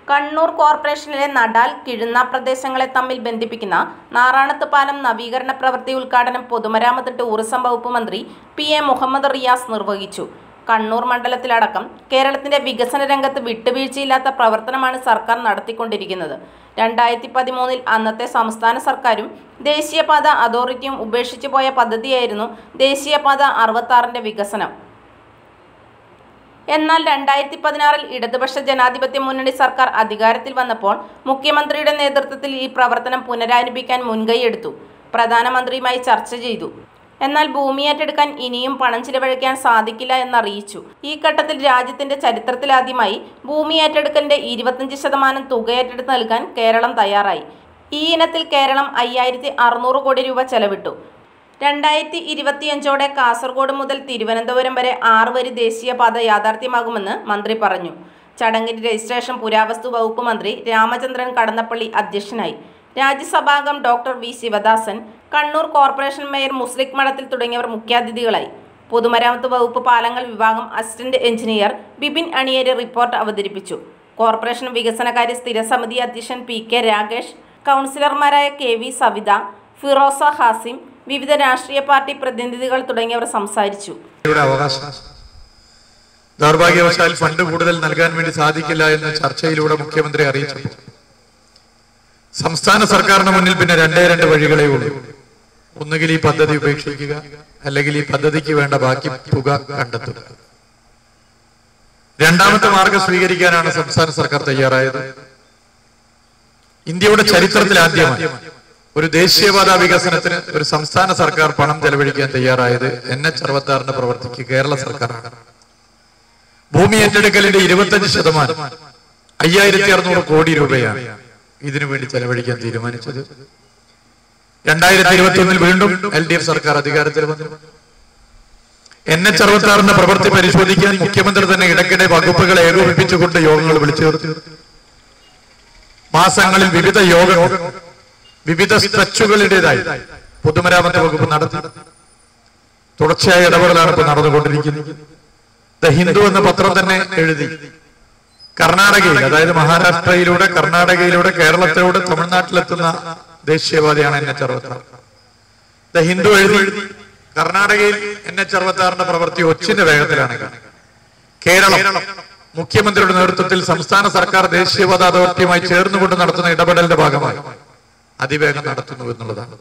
കണ്ണൂർ കോർപ്പറേഷനിലെ നടാൽ കിഴുന്ന പ്രദേശങ്ങളെ തമ്മിൽ ബന്ധിപ്പിക്കുന്ന നാറാണത്ത് പാലം നവീകരണ പ്രവൃത്തി ഉദ്ഘാടനം പൊതുമരാമത്ത് ടൂറിസം വകുപ്പ് മന്ത്രി പി എ മുഹമ്മദ് റിയാസ് നിർവഹിച്ചു കണ്ണൂർ മണ്ഡലത്തിലടക്കം കേരളത്തിന്റെ വികസന രംഗത്ത് വിട്ടുവീഴ്ചയില്ലാത്ത പ്രവർത്തനമാണ് സർക്കാർ നടത്തിക്കൊണ്ടിരിക്കുന്നത് രണ്ടായിരത്തി പതിമൂന്നിൽ അന്നത്തെ സംസ്ഥാന സർക്കാരും ദേശീയപാത അതോറിറ്റിയും ഉപേക്ഷിച്ചു പോയ പദ്ധതിയായിരുന്നു ദേശീയപാത അറുപത്താറിന്റെ വികസനം എന്നാൽ രണ്ടായിരത്തി പതിനാറിൽ ഇടതുപക്ഷ ജനാധിപത്യ മുന്നണി സർക്കാർ അധികാരത്തിൽ വന്നപ്പോൾ മുഖ്യമന്ത്രിയുടെ നേതൃത്വത്തിൽ ഈ പ്രവർത്തനം പുനരാരംഭിക്കാൻ മുൻകൈയെടുത്ു പ്രധാനമന്ത്രിയുമായി ചർച്ച ചെയ്തു എന്നാൽ ഭൂമി ഏറ്റെടുക്കാൻ ഇനിയും പണം ചിലവഴിക്കാൻ സാധിക്കില്ല എന്നറിയിച്ചു ഈ ഘട്ടത്തിൽ രാജ്യത്തിന്റെ ചരിത്രത്തിലാദ്യമായി ഭൂമി ഏറ്റെടുക്കലിന്റെ ഇരുപത്തഞ്ച് ശതമാനം തുക ഏറ്റെടുത്ത് നൽകാൻ കേരളം തയ്യാറായി ഈ ഇനത്തിൽ കേരളം അയ്യായിരത്തി അറുന്നൂറ് കോടി രൂപ ചെലവിട്ടു രണ്ടായിരത്തി ഇരുപത്തിയഞ്ചോടെ കാസർഗോഡ് മുതൽ തിരുവനന്തപുരം വരെ ആറ് വരി ദേശീയപാത യാഥാർത്ഥ്യമാകുമെന്ന് മന്ത്രി പറഞ്ഞു ചടങ്ങിൽ രജിസ്ട്രേഷൻ പുരാവസ്തു വകുപ്പ് മന്ത്രി രാമചന്ദ്രൻ കടന്നപ്പള്ളി അധ്യക്ഷനായി രാജ്യസഭാംഗം doctor V Sivadasan Kannur corporation mayor Muslih Madathil തുടങ്ങിയവർ മുഖ്യാതിഥികളായി പൊതുമരാമത്ത് വകുപ്പ് പാലങ്ങൾ വിഭാഗം assistant engineer Bipin Aniyeri report അവതരിപ്പിച്ചു കോർപ്പറേഷൻ വികസനകാര്യ സ്ഥിരസമിതി അധ്യക്ഷൻ പി കെ രാകേഷ് കൗൺസിലർമാരായ കെ വി സവിത ഫിറോസ ഹാസിം വിവിധ രാഷ്ട്രീയ പാർട്ടി പ്രതിനിധികൾ തുടങ്ങിയവർ സംസാരിച്ചു യുടെ അവകാശം ദൗർഭാഗ്യവശാൽ ഫണ്ട് കൂടുതൽ നൽകാൻ വേണ്ടി സാധിക്കില്ല എന്ന് ചർച്ചയിലൂടെ മുഖ്യമന്ത്രി അറിയിച്ചു സംസ്ഥാന സർക്കാരിന് മുന്നിൽ പിന്നെ രണ്ടേ രണ്ട് വഴികളേ ഉള്ളൂ ഒന്നുകിൽ ഈ പദ്ധതി ഉപേക്ഷിക്കുക അല്ലെങ്കിൽ ഈ പദ്ധതിക്ക് വേണ്ട ബാക്കി തുക കണ്ടെത്തുക രണ്ടാമത്തെ മാർഗം സ്വീകരിക്കാനാണ് സംസ്ഥാന സർക്കാർ തയ്യാറായത് ഇന്ത്യയുടെ ചരിത്രത്തിൽ ആദ്യമായി ഒരു ദേശീയപാത വികസനത്തിന് ഒരു സംസ്ഥാന സർക്കാർ പണം ചെലവഴിക്കാൻ തയ്യാറായത് എൻ എച്ച് അറുപത്തി ആറിന്റെ പ്രവർത്തിക്ക് കേരള സർക്കാരാണ് ഭൂമി ഏറ്റെടുക്കലിന്റെ ഇരുപത്തഞ്ച് ശതമാനം അയ്യായിരത്തി അറുന്നൂറ് കോടി രൂപയാണ് ഇതിനു വേണ്ടി ചെലവഴിക്കാൻ തീരുമാനിച്ചത് രണ്ടായിരത്തി ഇരുപത്തി ഒന്നിൽ വീണ്ടും എൽ ഡി എഫ് സർക്കാർ അധികാരത്തിൽ വന്നു എൻ എച്ച് അറുപത്തി ആറിന്റെ പ്രവൃത്തി പരിശോധിക്കാൻ മുഖ്യമന്ത്രി തന്നെ ഇടയ്ക്കിടെ വകുപ്പുകൾ ഏകോപിപ്പിച്ചുകൊണ്ട് യോഗങ്ങൾ വിളിച്ചു ചേർത്തു മാസങ്ങളിൽ വിവിധ യോഗങ്ങൾ വിവിധ സ്ട്രെച്ചുകളുടേതായി പൊതുമരാമത്ത് വകുപ്പ് നടത്തി തുടർച്ചയായ ഇടപെടലാണ് ഇപ്പോൾ നടന്നുകൊണ്ടിരിക്കുന്നത് ദ ഹിന്ദു എന്ന പത്രം തന്നെ എഴുതി കർണാടകയിൽ അതായത് മഹാരാഷ്ട്രയിലൂടെ കർണാടകയിലൂടെ കേരളത്തിലൂടെ തമിഴ്നാട്ടിലെത്തുന്ന ദേശീയവാദിയാണ് എൻ എച്ച് അറുപത്തി ആറ് ദ ഹിന്ദു എഴുതി കർണാടകയിൽ എൻ എച്ച് അറുപത്തി ആറിന്റെ പ്രവൃത്തി ഒച്ചിന്റെ വേഗത്തിലാണ് കേരളം മുഖ്യമന്ത്രിയുടെ നേതൃത്വത്തിൽ സംസ്ഥാന സർക്കാർ ദേശീയപാത അതോറിറ്റിയുമായി ചേർന്നുകൊണ്ട് നടത്തുന്ന ഇടപെടലിന്റെ ഭാഗമായി അതിവേഗം നടത്തുന്നു എന്നുള്ളതാണ്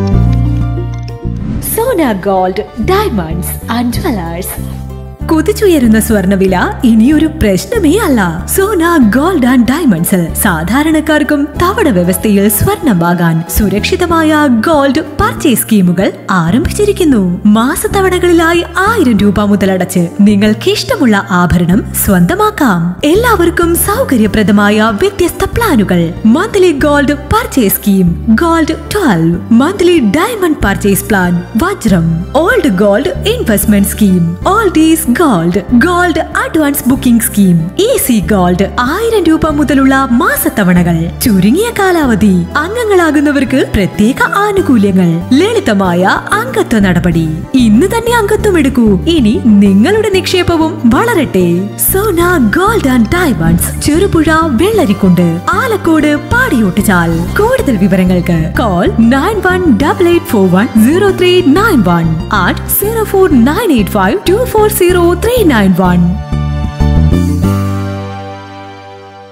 Sona gold diamonds and jewellers കുതിച്ചുയരുന്ന സ്വർണ്ണവില ഇനിയൊരു പ്രശ്നമേ അല്ല സോന ഗോൾഡ് ആൻഡ് ഡയമണ്ട്സിൽ സാധാരണക്കാർക്കും തവണ വ്യവസ്ഥയിൽ സ്വർണം വാങ്ങാൻ സുരക്ഷിതമായ ഗോൾഡ് പർച്ചേസ് സ്കീമുകൾ ആരംഭിച്ചിരിക്കുന്നു മാസത്തവണകളിലായി ആയിരം രൂപ മുതലടച്ച് നിങ്ങൾക്ക് ഇഷ്ടമുള്ള ആഭരണം സ്വന്തമാക്കാം എല്ലാവർക്കും സൗകര്യപ്രദമായ വ്യത്യസ്ത പ്ലാനുകൾ monthly gold purchase scheme gold twelve monthly diamond purchase plan വജ്രം old gold investment scheme all days gold gold advance booking scheme easy gold ആയിരം രൂപ മുതലുള്ള മാസത്തവണകൾ ചുരുങ്ങിയ കാലാവധി അംഗങ്ങളാകുന്നവർക്ക് പ്രത്യേക ആനുകൂല്യങ്ങൾ ലളിതമായ അംഗത്വ നടപടി ഇന്ന് തന്നെ അംഗത്വം എടുക്കൂ ഇനി നിങ്ങളുടെ നിക്ഷേപവും വളരട്ടെ Sona gold and diamonds Cherupuzha Vellarikundu Alakode Padiyottuchal കൂടുതൽ വിവരങ്ങൾക്ക് call nine one double eight four one zero three nine one eight zero four nine eight five two four zero three nine one